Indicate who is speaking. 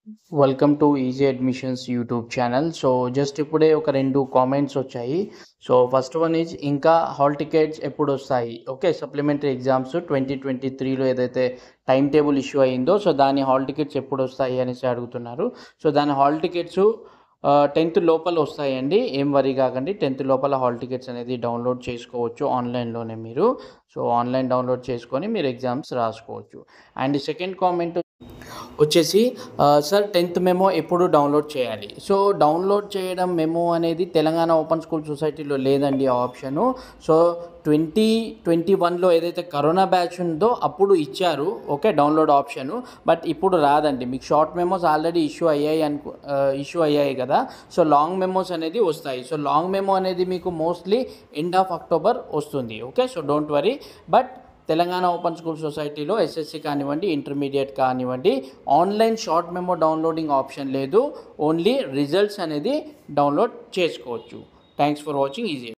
Speaker 1: welcome to easy admissions YouTube channel so just ఇప్పుడే ఒక రెండు కామెంట్స్ వచ్చాయి సో ఫస్ట్ వన్ ఈజ్ ఇంకా హాల్ టికెట్స్ ఎప్పుడు వస్తాయి okay supplementary exams twenty twenty త్రీలో ఏదైతే టైం టేబుల్ ఇష్యూ అయిందో సో దాని హాల్ టికెట్స్ ఎప్పుడు వస్తాయి అనేసి అడుగుతున్నారు సో దాని హాల్ టికెట్స్ టెన్త్ లోపల వస్తాయండి ఏం వరీ కాకండి టెన్త్ లోపల హాల్ టికెట్స్ అనేది డౌన్లోడ్ చేసుకోవచ్చు ఆన్లైన్లోనే మీరు సో ఆన్లైన్ డౌన్లోడ్ చేసుకొని మీరు ఎగ్జామ్స్ రాసుకోవచ్చు అండ్ సెకండ్ కామెంట్ వచ్చేసి సార్ టెన్త్ మెమో ఎప్పుడు డౌన్లోడ్ చేయాలి సో డౌన్లోడ్ చేయడం మెమో అనేది తెలంగాణ ఓపెన్ స్కూల్ సొసైటీలో లేదండి ఆ ఆప్షను సో ట్వంటీ ట్వంటీ వన్లో ఏదైతే కరోనా బ్యాచ్ ఉందో అప్పుడు ఇచ్చారు ఓకే డౌన్లోడ్ ఆప్షను బట్ ఇప్పుడు రాదండి మీకు షార్ట్ మెమోస్ ఆల్రెడీ ఇష్యూ అయ్యాయి అనుకో ఇష్యూ అయ్యాయి కదా సో లాంగ్ మెమోస్ అనేది వస్తాయి సో లాంగ్ మెమో అనేది మీకు మోస్ట్లీ ఎండ్ ఆఫ్ అక్టోబర్ వస్తుంది okay so don't worry but Telangana open school సొసైటీలో ఎస్ఎస్సి కానివ్వండి ఇంటర్మీడియట్ కానివ్వండి online short memo downloading option లేదు ఓన్లీ రిజల్ట్స్ అనేది డౌన్లోడ్ చేసుకోవచ్చు థ్యాంక్స్ ఫర్ వాచింగ్ ఈజీ